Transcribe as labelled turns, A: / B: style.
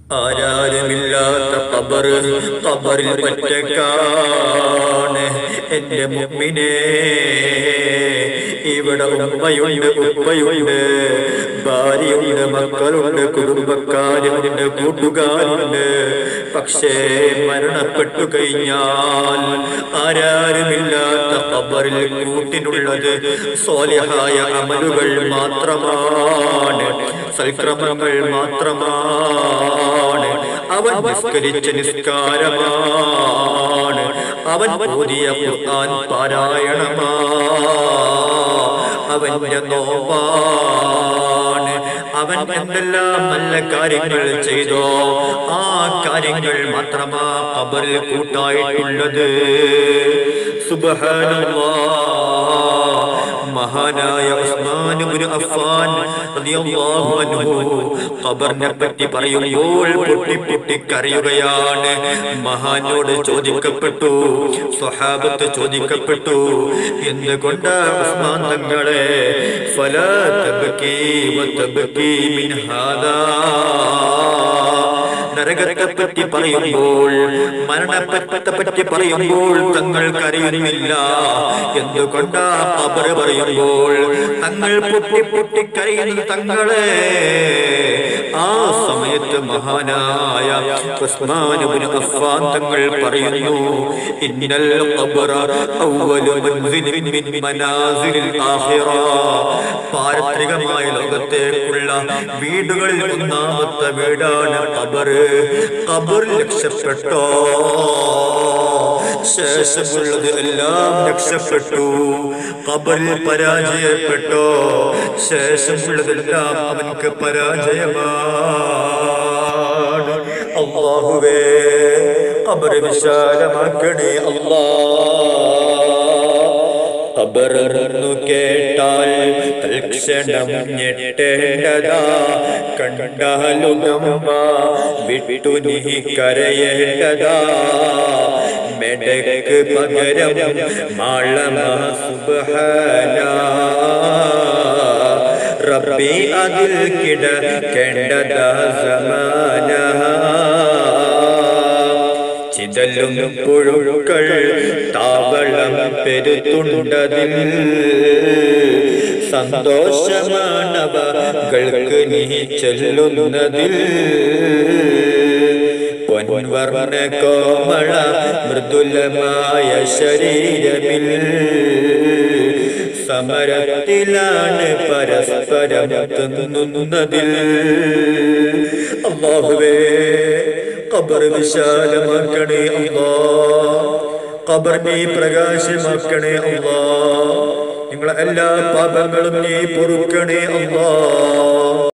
A: ആരാരുമില്ലാത്ത കബർ കബറിൽ പറ്റക്കാണ് എന്റെ മുമ്പിനെ ഇവിടെ ഉമ്മയുണ്ട് ഉപ്പയുണ്ട് ഭാര്യയുണ്ട് മക്കളുണ്ട് കുടുംബക്കാരുണ്ട് കൂട്ടുകാരുണ്ട് പക്ഷേ മരണപ്പെട്ടു കഴിഞ്ഞാൽ ആരാരുമില്ലാത്ത കബറിൽ കൂട്ടിനുള്ളത് സ്വാലിഹായ അമലുകൾ മാത്രമാണ് സൽക്രമങ്ങൾ മാത്രമാണ് അവൻ നിസ്കരിച്ച നിസ്കാരമാണ് അവൻ ഓതിയ ഖുർആൻ പാരായണമാ അവന്റെ നോമ്പാണ് അവൻ എന്തെല്ലാം നല്ല കാര്യങ്ങൾ ചെയ്തോ ആ കാര്യങ്ങൾ മാത്രമാ കബറിൽ കൂട്ടായിട്ടുള്ളത് സുബ്ഹാനല്ലാഹ് മഹാനായ ഉസ്മാൻ ഇബ്നു അഫ്ഫാൻ റളിയല്ലാഹു അൻഹു ഖബറിനെ പറ്റി പറയുമ്പോൾ പൊട്ടി പൊട്ടി കരയുകയാണ് മഹാനോട് ചോദിക്കപ്പെട്ടു സ്വഹാബത്ത് ചോദിക്കപ്പെട്ടു എന്തുകൊണ്ടാണ് ഉസ്മാൻ തങ്ങളെ ഫലാ തബ്കി വതബ്കി മിൻ ഹാദാ നരകത്തെ പറ്റി പറയുമ്പോൾ മരണത്തെ പറ്റി പറയുമ്പോൾ തങ്ങൾ കരയുന്നില്ല എന്തുകൊണ്ടാ അവർ പറയുമ്പോൾ തങ്ങൾ പൊട്ടി പൊട്ടി കരയുന്നു തങ്ങളെ ആ സമയത്ത് മഹാനായ ഉസ്മാൻ ഇബ്നു അഫ്ഫാൻ തങ്ങൾ പറയുന്നു ഇന്നൽ ഖബറ അവ്വലു മൻസിലിൻ മിൻ മനാസിലിൽ ആഖിറ പാരത്രികമായ ലോകത്തേക്കുള്ള വീടുകളിൽ ഒന്നാമത്തെ വീടാണ് ഖബർ ഖബർ രക്ഷപ്പെട്ടോ ശേഷമുള്ളത് എല്ലാം രക്ഷപ്പെട്ടു ഖബറിൽ പരാജയപ്പെട്ടോ ശേഷമുള്ളതെല്ലാം അവൻക്ക് പരാജയമാണ് അള്ളാഹുവേ ഖബർ വിശാലമാക്കണേ അല്ലാ ഖബറെന്നു കേട്ടാൽ തൽക്ഷണം ഞെട്ടേണ്ടതാ കണ്ടാലുഗമ്മ വിട്ടു നീ കരയേണ്ടതാ മെടക്ക് പകരം മാളമ സുബഹാന റബ്ബി അതിൽ കിടക്കേണ്ടതാ സമാന ചിതലും പുഴുക്കൾ താവളം പെരുത്തുണ്ടതിൽ സന്തോഷമാണവകൾക്ക് നീ ചെല്ലുന്നതിൽ പൊൻവർണ്ണ കോമള മൃദുലമായ ശരീരമിൽ സമരത്തിലാണ് പരസ്പരം തിന്നുന്നതിൽ അള്ളാഹുവേ ഖബർ വിശാലമാക്കണേ അല്ലാ ഖബറിനെ പ്രകാശമാക്കണേ അല്ലാ നിങ്ങളെ എല്ലാ പാപങ്ങളും നീ പൊറുക്കണേ അല്ലാ